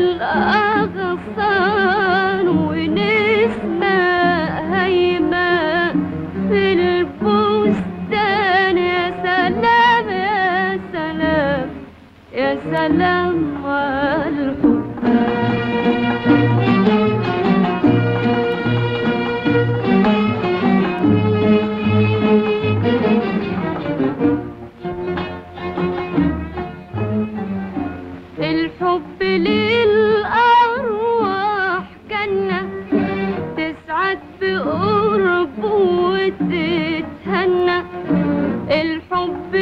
الأغصان ونسمة هايمة في البستان يا سلام يا سلام يا سلام على الحب الحب للأرواح جنة تسعد بقربه وتتهنى الحب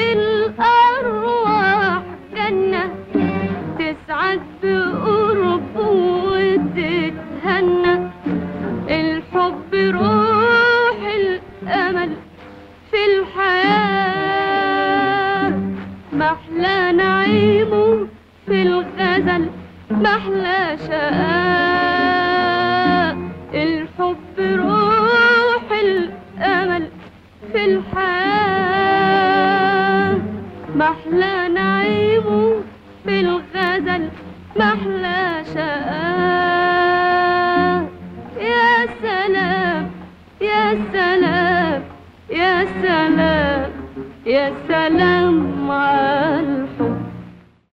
للأرواح جنة تسعد بقربه وتتهنى الحب روح الأمل في الحياة محلى نعيمه في الغزل محلى شقاء الحب روح الأمل في الحياة محلى نعيمه في الغزل محلى شقاء يا سلام يا سلام يا سلام يا سلام